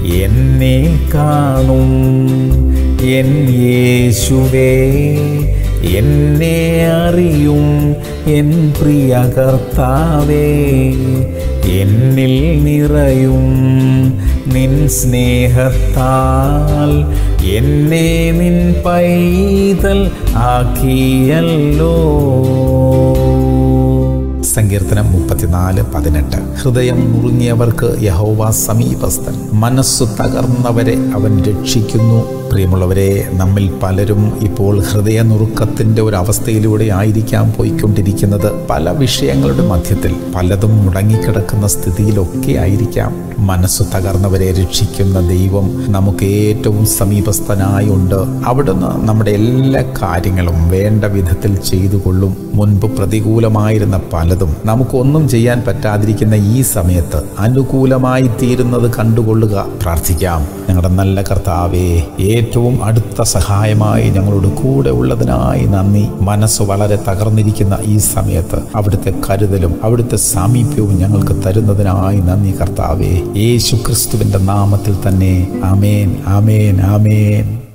എന്നെ കാണും എൻ യേശുവേ എന്നെ അറിയും എൻ പ്രിയ കർത്താവേ എന്നിൽ നിറയും നിൻ സ്നേഹത്താൽ എന്നെ നിൻ പൈതൽ ആക്കിയല്ലോ സങ്കീർത്തനം മുപ്പത്തിനാല് പതിനെട്ട് ഹൃദയം നുറുങ്ങിയവർക്ക് യഹോവ സമീപസ്ഥൻ മനസ്സു തകർന്നവരെ അവൻ രക്ഷിക്കുന്നു പ്രിയമുള്ളവരെ നമ്മിൽ പലരും ഇപ്പോൾ ഹൃദയ നുറുക്കത്തിൻ്റെ ഒരു അവസ്ഥയിലൂടെ ആയിരിക്കാം പോയിക്കൊണ്ടിരിക്കുന്നത് പല വിഷയങ്ങളുടെ മധ്യത്തിൽ പലതും മുടങ്ങിക്കിടക്കുന്ന സ്ഥിതിയിലൊക്കെ ആയിരിക്കാം മനസ്സു തകർന്നവരെ രക്ഷിക്കുന്ന ദൈവം നമുക്ക് ഏറ്റവും സമീപസ്ഥനായുണ്ട് അവിടുന്ന് നമ്മുടെ എല്ലാ കാര്യങ്ങളും വേണ്ട വിധത്തിൽ ചെയ്തു കൊള്ളും മുൻപ് പ്രതികൂലമായിരുന്ന പലതും നമുക്കൊന്നും ചെയ്യാൻ പറ്റാതിരിക്കുന്ന ഈ സമയത്ത് അനുകൂലമായി തീരുന്നത് കണ്ടുകൊള്ളുക പ്രാർത്ഥിക്കാം ഞങ്ങളുടെ നല്ല കർത്താവേ ഏറ്റവും അടുത്ത സഹായമായി ഞങ്ങളോട് കൂടെ ഉള്ളതിനായി നന്ദി മനസ്സ് വളരെ തകർന്നിരിക്കുന്ന ഈ സമയത്ത് അവിടുത്തെ കരുതലും അവിടുത്തെ സാമീപ്യവും ഞങ്ങൾക്ക് തരുന്നതിനായി നന്ദി കർത്താവേ യേശു ക്രിസ്തുവിന്റെ നാമത്തിൽ തന്നെ ആമേൻ ആമേൻ ആമേൻ